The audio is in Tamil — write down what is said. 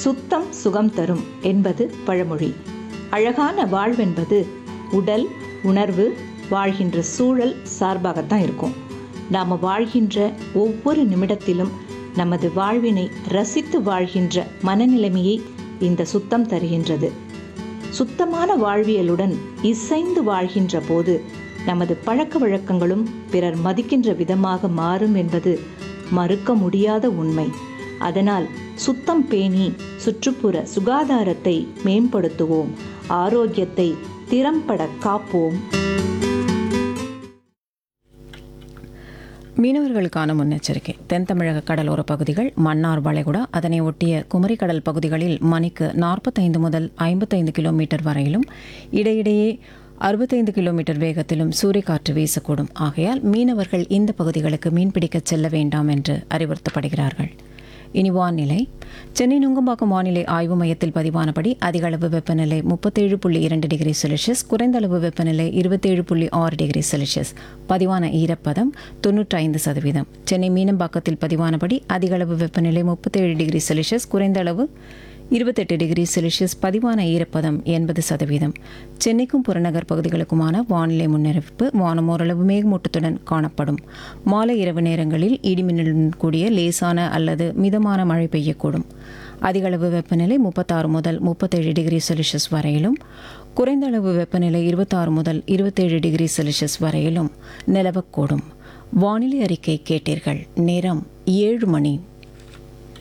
சுத்தம் சுகம் தரும் என்பது பழமொழி அழகான வாழ்வென்பது உடல் உணர்வு வாழ்கின்ற சூழல் சார்பாகத்தான் இருக்கும் நாம் வாழ்கின்ற ஒவ்வொரு நிமிடத்திலும் நமது வாழ்வினை ரசித்து வாழ்கின்ற மனநிலைமையை இந்த சுத்தம் தருகின்றது சுத்தமான வாழ்வியலுடன் இசைந்து வாழ்கின்ற போது நமது பழக்க வழக்கங்களும் பிறர் மதிக்கின்ற விதமாக மாறும் என்பது மறுக்க முடியாத உண்மை அதனால் சுத்தம் பேணி சுற்றுப்புற சுகாதாரத்தை மேம்படுத்துவோம் ஆரோக்கியத்தை திறம்பட காப்போம் மீனவர்களுக்கான முன்னெச்சரிக்கை தென் தமிழக கடலோர பகுதிகள் மன்னார் வளைகுடா அதனை ஒட்டிய குமரிக்கடல் பகுதிகளில் மணிக்கு நாற்பத்தைந்து முதல் ஐம்பத்தைந்து கிலோமீட்டர் வரையிலும் இடையிடையே அறுபத்தைந்து கிலோமீட்டர் வேகத்திலும் சூறைக்காற்று வீசக்கூடும் ஆகையால் மீனவர்கள் இந்த பகுதிகளுக்கு மீன்பிடிக்கச் செல்ல வேண்டாம் என்று அறிவுறுத்தப்படுகிறார்கள் இனி வானிலை சென்னை நுங்கம்பாக்கம் வானிலை ஆய்வு மையத்தில் பதிவானபடி அதிக அளவு வெப்பநிலை முப்பத்தேழு புள்ளி இரண்டு டிகிரி செல்சியஸ் குறைந்த அளவு வெப்பநிலை இருபத்தேழு புள்ளி ஆறு டிகிரி செல்சியஸ் பதிவான ஈரப்பதம் தொன்னூற்றி ஐந்து சதவீதம் சென்னை மீனம்பாக்கத்தில் பதிவானபடி அதிக அளவு வெப்பநிலை முப்பத்தேழு டிகிரி செல்சியஸ் குறைந்த அளவு இருபத்தெட்டு டிகிரி செல்சியஸ் பதிவான ஈரப்பதம் எண்பது சதவீதம் சென்னைக்கும் புறநகர் பகுதிகளுக்குமான வானிலை முன்னறிவிப்பு வானம் ஓரளவு மேகமூட்டத்துடன் காணப்படும் மாலை இரவு நேரங்களில் இடிமின்னலுடன் கூடிய லேசான அல்லது மிதமான மழை பெய்யக்கூடும் அதிக அளவு வெப்பநிலை முப்பத்தாறு முதல் முப்பத்தேழு டிகிரி செல்சியஸ் வரையிலும் குறைந்த அளவு வெப்பநிலை இருபத்தாறு முதல் இருபத்தேழு டிகிரி செல்சியஸ் வரையிலும் நிலவக்கூடும் வானிலை அறிக்கை கேட்டீர்கள் நேரம் ஏழு மணி